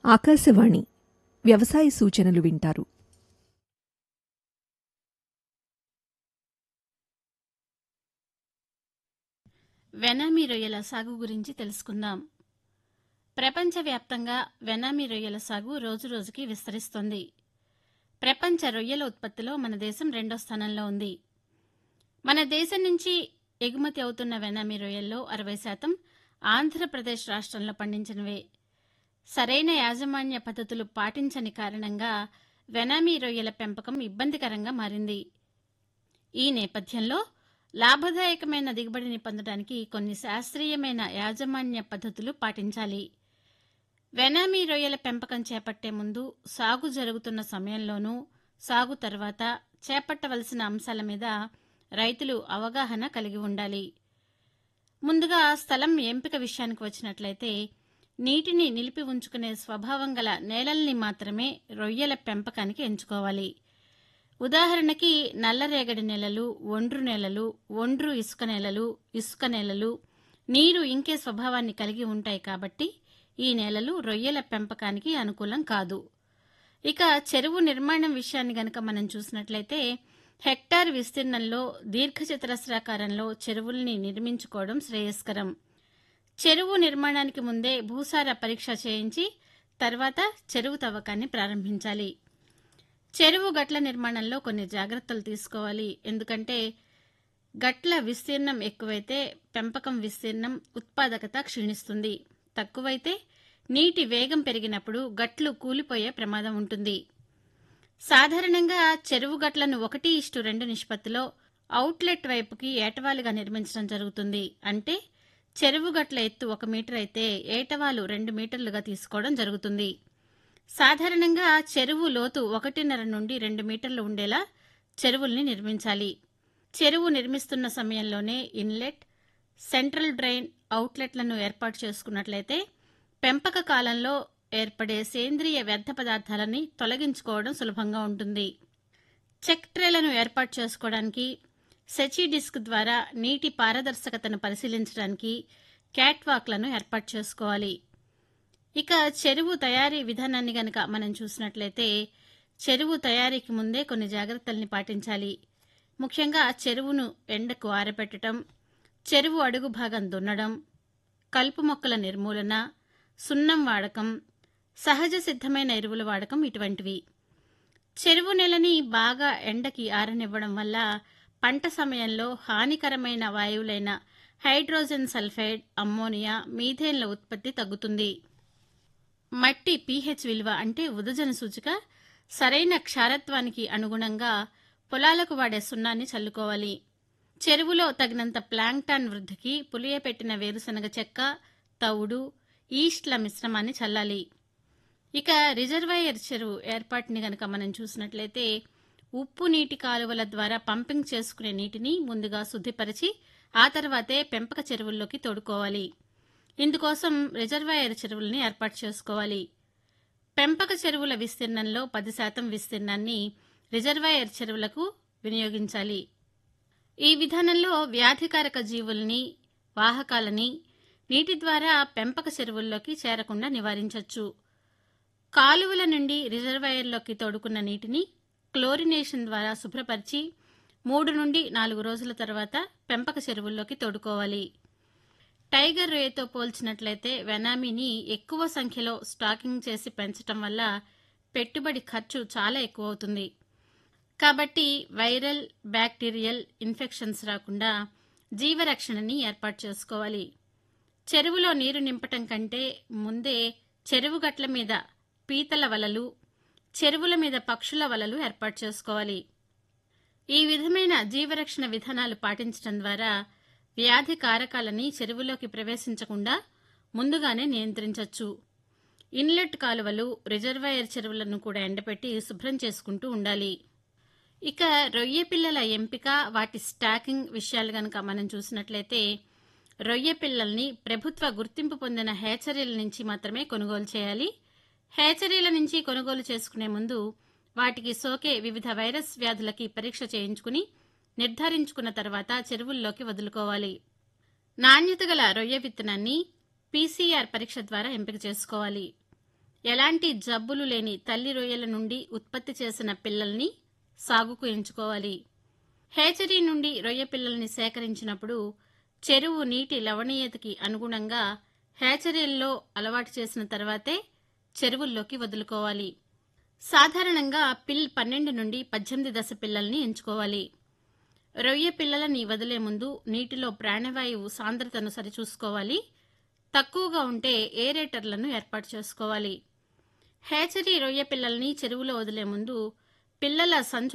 ఆకాశవాణి వ్యవసాయ సూచనలు వింటారు వెనామీ రొయ్యల సాగు గురించి తెలుసుకుందాం ప్రపంచవ్యాప్తంగా వెనామీ రొయ్యల సాగు రోజురోజుకి విస్తరిస్తోంది ప్రపంచ రొయ్యల ఉత్పత్తిలో మన దేశం రెండో స్థానంలో ఉంది మన దేశం నుంచి ఎగుమతి అవుతున్న వెనామీ రొయ్యల్లో అరవై శాతం ఆంధ్రప్రదేశ్ రాష్ట్రంలో పండించినవే సరైన యాజమాన్య పద్ధతులు పాటించని కారణంగా వెనామీ రొయ్యల పెంపకం ఇబ్బందికరంగా మారింది ఈ నేపథ్యంలో లాభదాయకమైన దిగుబడిని పొందడానికి కొన్ని శాస్త్రీయమైన యాజమాన్య పద్ధతులు పాటించాలి వెనామీ రొయ్యల పెంపకం చేపట్టే ముందు సాగు జరుగుతున్న సమయంలోనూ సాగు తర్వాత చేపట్టవలసిన అంశాల మీద రైతులు అవగాహన కలిగి ఉండాలి ముందుగా స్థలం ఎంపిక విషయానికి వచ్చినట్లయితే నీటిని నిలిపి ఉంచుకునే స్వభావం గల నేలల్ని మాత్రమే రొయ్యల పెంపకానికి ఎంచుకోవాలి ఉదాహరణకి నల్లరేగడి నేలలు ఒండ్రు నేలలు ఒండ్రు ఇసుక నేలలు ఇసుక నేలలు నీరు ఇంకే స్వభావాన్ని కలిగి ఉంటాయి కాబట్టి ఈ నేలలు రొయ్యల పెంపకానికి అనుకూలం కాదు ఇక చెరువు నిర్మాణం విషయాన్ని గనక మనం చూసినట్లయితే హెక్టార్ విస్తీర్ణంలో దీర్ఘచతురస్రాకారంలో చెరువుల్ని నిర్మించుకోవడం శ్రేయస్కరం చెరువు నిర్మాణానికి ముందే భూసార పరీక్ష చేయించి తర్వాత చెరువు తవ్వకాన్ని ప్రారంభించాలి చెరువు గట్ల నిర్మాణంలో కొన్ని జాగ్రత్తలు తీసుకోవాలి ఎందుకంటే గట్ల విస్తీర్ణం ఎక్కువైతే పెంపకం విస్తీర్ణం ఉత్పాదకత క్షీణిస్తుంది తక్కువైతే నీటి వేగం పెరిగినప్పుడు గట్లు కూలిపోయే ప్రమాదం ఉంటుంది సాధారణంగా చెరువు గట్లను ఒకటి ఇష్టు రెండు నిష్పత్తిలో అవుట్లెట్ వైపుకి ఏటవాలుగా నిర్మించడం జరుగుతుంది అంటే చెరువు గట్ల ఎత్తు ఒక మీటర్ అయితే ఏటవాలు రెండు మీటర్లుగా తీసుకోవడం జరుగుతుంది సాధారణంగా చెరువు లోతు ఒకటిన్నర నుండి రెండు మీటర్లు ఉండేలా చెరువుల్ని నిర్మించాలి చెరువు నిర్మిస్తున్న సమయంలోనే ఇన్లెట్ సెంట్రల్ డ్రైన్ అవుట్లెట్లను ఏర్పాటు చేసుకున్నట్లయితే పెంపక కాలంలో ఏర్పడే సేంద్రియ వ్యర్థ పదార్థాలని తొలగించుకోవడం సులభంగా ఉంటుంది చెక్ ట్రేలను ఏర్పాటు చేసుకోవడానికి సెచి డిస్క్ ద్వారా నీటి పారదర్శకతను పరిశీలించడానికి క్యాట్వాక్లను ఏర్పాటు చేసుకోవాలి ఇక చెరువు తయారీ విధానాన్ని గనక మనం చూసినట్లయితే చెరువు తయారీకి ముందే కొన్ని జాగ్రత్తల్ని పాటించాలి ముఖ్యంగా చెరువును ఎండకు ఆరబెట్టడం చెరువు అడుగు భాగం దున్నడం కలుపు మొక్కల నిర్మూలన సున్నం వాడకం సహజ సిద్ధమైన ఎరువుల వాడకం ఇటువంటివి చెరువు నెలని బాగా ఎండకి ఆరనివ్వడం వల్ల పంట సమయంలో హానికరమైన వాయువులైన హైడ్రోజన్ సల్ఫైడ్ అమ్మోనియా మీథేన్ల ఉత్పత్తి తగ్గుతుంది మట్టి పీహెచ్ విలువ అంటే ఉదజన సూచిక సరైన క్షారత్వానికి అనుగుణంగా పొలాలకు వాడే సున్నాన్ని చల్లుకోవాలి చెరువులో తగినంత ప్లాంక్టాన్ వృద్ధికి పులియపెట్టిన వేరుశనగ చెక్క తవుడు ఈస్ట్ల మిశ్రమాన్ని చల్లాలి ఇక రిజర్వాయర్ చెరువు ఏర్పాటుని గనక మనం చూసినట్లయితే ఉప్పు నీటి కాలువల ద్వారా పంపింగ్ చేసుకునే నీటిని ముందుగా శుద్ధిపరిచి ఆ తర్వాతే పెంపక చెరువుల్లోకి తోడుకోవాలి ఇందుకోసం రిజర్వాయర్ చెరువుల్ని ఏర్పాటు చేసుకోవాలి పెంపక చెరువుల విస్తీర్ణంలో పది శాతం విస్తీర్ణాన్ని రిజర్వాయర్ చెరువులకు వినియోగించాలి ఈ విధానంలో వ్యాధికారక జీవుల్ని వాహకాలని నీటి ద్వారా పెంపక చెరువుల్లోకి చేరకుండా నివారించవచ్చు కాలువల నుండి రిజర్వాయర్లోకి తోడుకున్న నీటిని క్లోరినేషన్ ద్వారా శుభ్రపరిచి మూడు నుండి నాలుగు రోజుల తర్వాత పెంపక చెరువుల్లోకి తోడుకోవాలి టైగర్ రొయ్యతో పోల్చినట్లయితే వెనామీని ఎక్కువ సంఖ్యలో స్టాకింగ్ చేసి పెంచటం వల్ల పెట్టుబడి ఖర్చు చాలా ఎక్కువ అవుతుంది కాబట్టి వైరల్ బ్యాక్టీరియల్ ఇన్ఫెక్షన్స్ రాకుండా జీవరక్షణని ఏర్పాటు చేసుకోవాలి చెరువులో నీరు నింపటం కంటే ముందే చెరువు గట్ల మీద పీతల వలలు చెరువుల మీద పక్షుల వలలు ఏర్పాటు చేసుకోవాలి ఈ విధమైన జీవరక్షణ విధానాలు పాటించడం ద్వారా వ్యాధి కారకాలని చెరువులోకి ప్రవేశించకుండా ముందుగానే నియంత్రించవచ్చు ఇన్లెట్ కాలువలు రిజర్వాయర్ చెరువులను కూడా ఎండపెట్టి శుభ్రం చేసుకుంటూ ఉండాలి ఇక రొయ్య పిల్లల ఎంపిక వాటి స్టాకింగ్ విషయాలు గనక మనం చూసినట్లయితే రొయ్య పిల్లల్ని ప్రభుత్వ గుర్తింపు పొందిన హేచరీల నుంచి మాత్రమే కొనుగోలు చేయాలి హేచరీల నుంచి కొనుగోలు చేసుకునే ముందు వాటికి సోకే వివిధ వైరస్ వ్యాధులకి పరీక్ష చేయించుకుని నిర్ధారించుకున్న తర్వాత చెరువుల్లోకి వదులుకోవాలి నాణ్యత గల రొయ్య విత్తనాన్ని పీసీఆర్ పరీక్ష ద్వారా ఎంపిక చేసుకోవాలి ఎలాంటి జబ్బులు లేని తల్లి రొయ్యల నుండి ఉత్పత్తి చేసిన పిల్లల్ని సాగుకు ఎంచుకోవాలి హేచరీ నుండి రొయ్య పిల్లల్ని సేకరించినప్పుడు చెరువు నీటి లవణీయతకి అనుగుణంగా హ్యాచరీల్లో అలవాటు చేసిన తర్వాతే చెరువుల్లోకి వదులుకోవాలి సాధారణంగా పిల్ పన్నెండు నుండి పద్దెనిమిది దశ పిల్లల్ని ఎంచుకోవాలి రొయ్య పిల్లలని వదిలే ముందు నీటిలో ప్రాణవాయువు సాంద్రతను సరిచూసుకోవాలి తక్కువగా ఉంటే ఏరేటర్లను ఏర్పాటు చేసుకోవాలి హ్యాచరీ రొయ్య పిల్లల్ని చెరువులో వదిలే ముందు పిల్లల సంచు